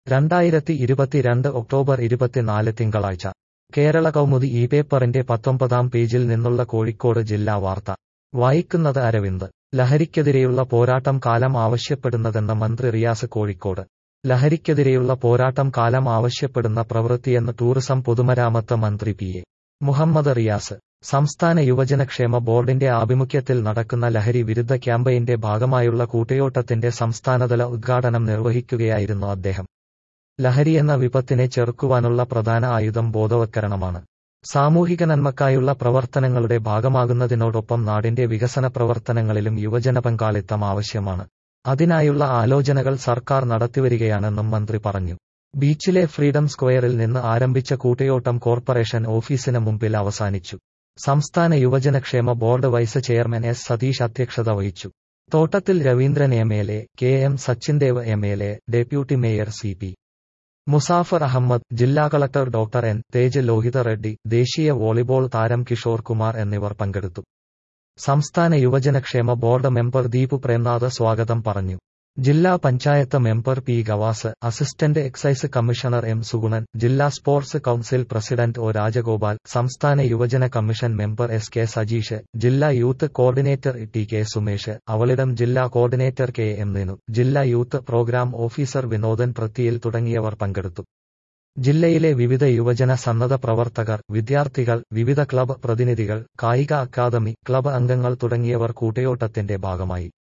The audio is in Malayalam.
രണ്ടായിരത്തി ഇരുപത്തിരണ്ട് ഒക്ടോബർ ഇരുപത്തിനാല് തിങ്കളാഴ്ച കേരള കൗമുദി ഈ പേപ്പറിന്റെ പത്തൊമ്പതാം പേജിൽ നിന്നുള്ള കോഴിക്കോട് ജില്ലാ വാർത്ത വായിക്കുന്നത് അരവിന്ദ് ലഹരിക്കെതിരെയുള്ള പോരാട്ടം കാലം ആവശ്യപ്പെടുന്നതെന്ന മന്ത്രി റിയാസ് കോഴിക്കോട് ലഹരിക്കെതിരെയുള്ള പോരാട്ടം കാലം ആവശ്യപ്പെടുന്ന പ്രവൃത്തിയെന്ന് ടൂറിസം പൊതുമരാമത്ത് മന്ത്രി പി എ മുഹമ്മദ് റിയാസ് സംസ്ഥാന യുവജനക്ഷേമ ബോർഡിന്റെ ആഭിമുഖ്യത്തിൽ നടക്കുന്ന ലഹരി വിരുദ്ധ ക്യാമ്പയിന്റെ ഭാഗമായുള്ള കൂട്ടയോട്ടത്തിന്റെ സംസ്ഥാനതല ഉദ്ഘാടനം നിർവഹിക്കുകയായിരുന്നു അദ്ദേഹം ലഹരിയെന്ന വിപത്തിനെ ചെറുക്കുവാനുള്ള പ്രധാന ആയുധം ബോധവത്കരണമാണ് സാമൂഹിക നന്മക്കായുള്ള പ്രവർത്തനങ്ങളുടെ ഭാഗമാകുന്നതിനോടൊപ്പം നാടിന്റെ വികസന പ്രവർത്തനങ്ങളിലും യുവജന പങ്കാളിത്തം ആവശ്യമാണ് അതിനായുള്ള ആലോചനകൾ സർക്കാർ നടത്തിവരികയാണെന്നും മന്ത്രി പറഞ്ഞു ബീച്ചിലെ ഫ്രീഡം സ്ക്വയറിൽ നിന്ന് ആരംഭിച്ച കൂട്ടയോട്ടം കോർപ്പറേഷൻ ഓഫീസിന് മുമ്പിൽ അവസാനിച്ചു സംസ്ഥാന യുവജനക്ഷേമ board vice chairman S Satheesh അധ്യക്ഷത വഹിച്ചു Thottathil Ravindran M L A K M Sachindev M L A deputy mayor C P Musafar Ahammed ജില്ലാ collector doctor N Tej Lohitha Reddy ദേശീയ വോളിബോൾ താരം കിഷോർ കുമാർ എന്നിവർ പങ്കെടുത്തു സംസ്ഥാന യുവജനക്ഷേമ ബോർഡ് മെമ്പർ ദീപു പ്രേംനാഥ് സ്വാഗതം പറഞ്ഞു ജില്ലാ panchayat member P Gavas assistant excise commissioner M Sugunan ജില്ലാ sports council president O Rajagopal സംസ്ഥാന യുവജന commission member S K Sajeesh ജില്ലാ youth coordinator T K Sumesh അവളിടം ജില്ലാ കോർഡിനേറ്റർ കെ എം നിനു ജില്ലാ യൂത്ത് പ്രോഗ്രാം ഓഫീസർ വിനോദൻ പ്രത്തിയിൽ തുടങ്ങിയവർ പങ്കെടുത്തു ജില്ലയിലെ വിവിധ യുവജന സന്നദ്ധ പ്രവർത്തകർ വിദ്യാർത്ഥികൾ വിവിധ ക്ലബ് പ്രതിനിധികൾ കായിക അക്കാദമി ക്ലബ് അംഗങ്ങൾ തുടങ്ങിയവർ കൂട്ടയോട്ടത്തിന്റെ ഭാഗമായി